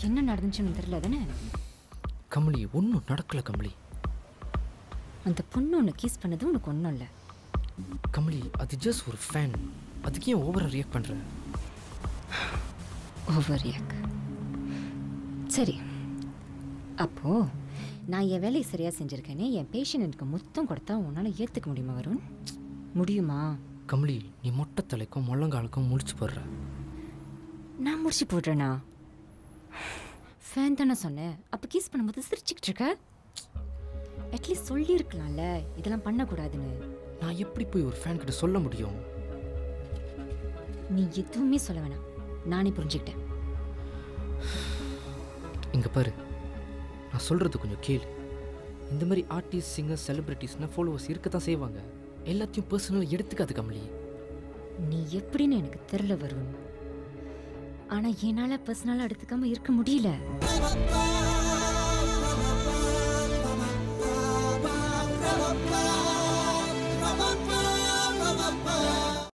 என்ன நடந்துச்சுன்னு தெரியல தானே கமலி ஒன்றும் நடக்கல கமலி அந்த பொண்ணு உன்னை கீஸ் பண்ணது உனக்கு ஒன்றும் இல்லை கமலி அது ஜஸ்ட் ஒரு ஃபேன் அதுக்கு ஏன் ஓவராக ரியாக்ட் பண்ணுற ஓவர் ரியாக் சரி அப்போ நான் என் வேலையை சரியாக செஞ்சுருக்கேனே என் பேஷண்ட் எனக்கு மொத்தம் கொடுத்தா உன்னால் ஏற்றுக்க முடியுமா வருண் முடியுமா கமலி நீ மொட்டை தலைக்கும் முழங்காலுக்கும் முடிச்சு போடுற நான் முடிச்சு போடுறேனா ஃபேன் தானே சொன்னேன் அப்போ கீஸ் பண்ணும்போது சிரிச்சுக்கிட்டு இருக்க அட்லீஸ்ட் சொல்லியிருக்கலாம்ல இதெல்லாம் பண்ணக்கூடாதுன்னு நான் எப்படி போய் ஒரு ஃபேன் கிட்ட சொல்ல முடியும் நீ எதுவுமே சொல்ல வேணாம் நானே புரிஞ்சுக்கிட்டேன் இங்கே பாரு நான் சொல்கிறது கொஞ்சம் கேளு இந்த மாதிரி ஆர்டிஸ்ட் சிங்கர் செலிப்ரிட்டிஸ்னால் ஃபாலோவர்ஸ் இருக்க தான் செய்வாங்க எல்லாத்தையும் பர்சனலாக எடுத்துக்காது கமலி நீ எப்படின்னு எனக்கு தெரியல வருண் ஆனால் என்னால் பர்சனலாக எடுத்துக்காம இருக்க முடியல